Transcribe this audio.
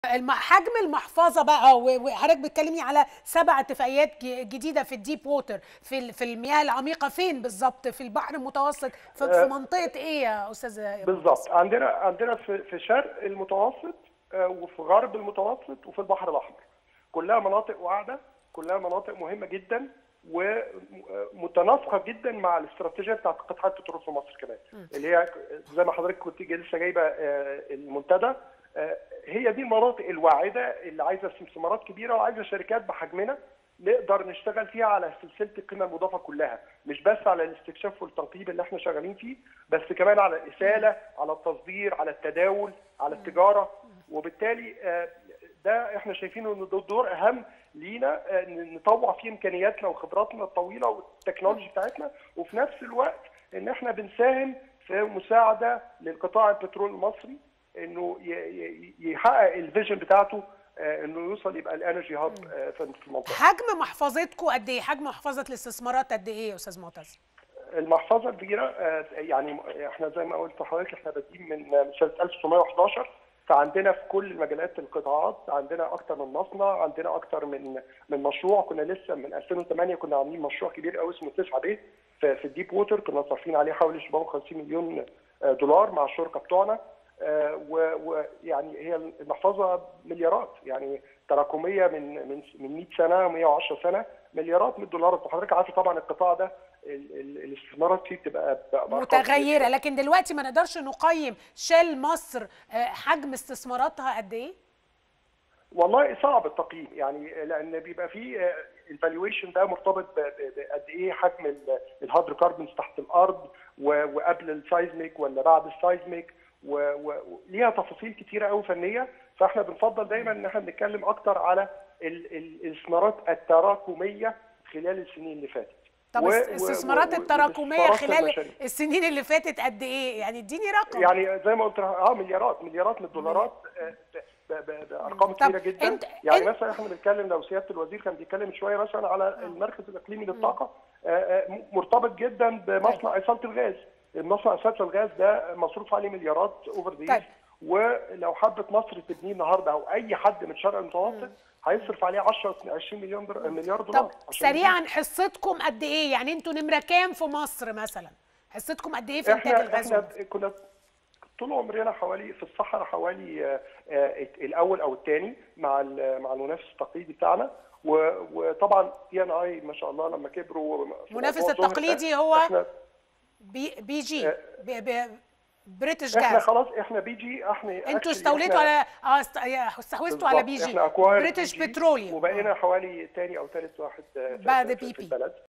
الم- حجم المحفظه بقى و- وحضرتك بتكلمني على سبع اتفاقيات ج- جديده في الديب ووتر في ال- في المياه العميقه فين بالظبط في البحر المتوسط في, في آه، منطقه ايه يا استاذ بالظبط عندنا عندنا في في شرق المتوسط آه، وفي غرب المتوسط وفي البحر الاحمر كلها مناطق واعده كلها مناطق مهمه جدا ومتناسقه جدا مع الاستراتيجيه بتاعت قطاع البترول في مصر كمان اللي هي زي ما حضرتك كنت لسه جايبه آه، المنتدى آه، هي دي المناطق الواعده اللي عايزه استثمارات كبيره وعايزه شركات بحجمنا نقدر نشتغل فيها على سلسله القيمه المضافه كلها مش بس على الاستكشاف والتنقيب اللي احنا شغالين فيه بس كمان على الاساله على التصدير على التداول على التجاره وبالتالي آه، ده احنا شايفينه ان ده دور اهم لينا آه، ن- نطوع فيه امكانياتنا وخبراتنا الطويله والتكنولوجي بتاعتنا وفي نفس الوقت ان احنا بنساهم في مساعده للقطاع البترول المصري انه ي- ي- يحقق الفيجن بتاعته آه، انه يوصل يبقى الانرجي هاب في في المنطقه حجم محفظتكم قد ايه حجم محفظه الاستثمارات قد ايه يا استاذ معتز المحفظه الكبيره آه، يعني احنا زي ما قلت لحضرتك احنا بادئين من من سنه 1911 فعندنا في كل مجالات القطاعات عندنا اكتر من مصنع عندنا اكتر من من مشروع كنا لسه من 2008 كنا عاملين مشروع كبير قوي اسمه 9 بيت في, في الديب ووتر كنا صارفين عليه حوالي 750 مليون آه، دولار مع الشركاء بتوعنا آه، و- ويعني هي المحفظه مليارات يعني تراكميه من من من 100 سنه 110 سنه مليارات من الدولارات وحضرتك عارف طبعا القطاع ده ال- ال- الاستثمارات فيه بتبقى ب- بأرقام متغيره لكن دلوقتي ما نقدرش نقيم شell مصر آه، حجم استثماراتها قد ايه والله صعب التقييم يعني لان بيبقى فيه الفالويشن ده مرتبط ب- ب- بقد ايه حجم ال- الهيدروكربونز تحت الارض و- وقبل السايزميك ولا بعد السايزميك و- و- وليها تفاصيل كتيره قوي فنيه فاحنا بنفضل دايما ان احنا بنتكلم اكتر على ال- ال- الاستثمارات التراكميه خلال السنين اللي فاتت طب و- و- الاستثمارات و- التراكميه والاستثمارات خلال البشرية. السنين اللي فاتت قد ايه يعني اديني رقم يعني زي ما قلت اه مليارات مليارات من الدولارات آه، ب- ب- بارقام طب كبيره جدا أنت- يعني أنت- مثلا احنا بنتكلم لو سياده الوزير كان بيتكلم شويه مثلا على المركز الاقليمي للطاقه آه، آه، م- مرتبط جدا بمصنع اصاله الغاز المصنع اصاله الغاز ده مصروف عليه مليارات اوفر طيب. ذا ولو حبت مصر تبنيه النهارده او اي حد من الشرق المتوسط هيصرف عليه 10 20 مليون در... مليار دولار طب عشان يبنيه. سريعا حصتكم قد ايه يعني انتوا نمره كام في مصر مثلا حصتكم قد ايه في انتاج احنا الغاز احنا كنا طول عمرنا حوالي في الصحراء حوالي آه، آه، الاول او الثاني مع ال- مع المنافس التقليدي بتاعنا و- وطبعا تي ان اي ما شاء الله لما كبروا في المنافس موضوع الظهر ده، التقليدي هو احنا بي, بي جي آه، بي بي بريتش احنا جاز خلاص احنا بي جي احنا انتوا actually استوليتوا إحنا- على اه است- يا- استحوذتوا على بي بالظبط، جي احنا acquired بريتش BG بتروليوم وبقينا حوالي ثاني او ثالث واحد آه، في- بعد في- بي في بي. البلد